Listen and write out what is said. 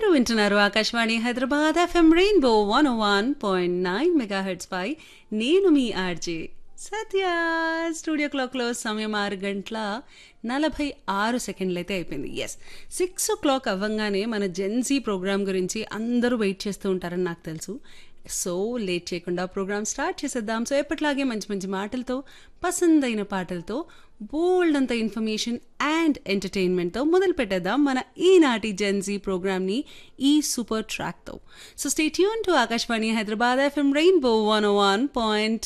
మీరు వింటున్నారు Akashvani Hyderabad FM rainbow one one point nine megahertz పై నేను మీ ఆర్జే సత్య స్టూడియో క్లాక్లో సమయం ఆరు గంటల నలభై ఆరు సెకండ్లు అయితే అయిపోయింది ఎస్ సిక్స్ ఓ క్లాక్ అవ్వగానే మన జెన్సీ ప్రోగ్రామ్ గురించి అందరూ వెయిట్ చేస్తూ ఉంటారని నాకు తెలుసు సో లేట్ చేయకుండా ప్రోగ్రామ్ స్టార్ట్ చేసేద్దాం సో ఎప్పటిలాగే మంచి మంచి మాటలతో పసందైన పాటలతో బోల్డ్ అంత ఇన్ఫర్మేషన్ అండ్ ఎంటర్టైన్మెంట్తో మొదలు పెట్టేద్దాం మన ఈనాటి జెన్జీ ప్రోగ్రామ్ని ఈ సూపర్ ట్రాక్తో so stay tune to Akashvani Hyderabad FM rainbow one one point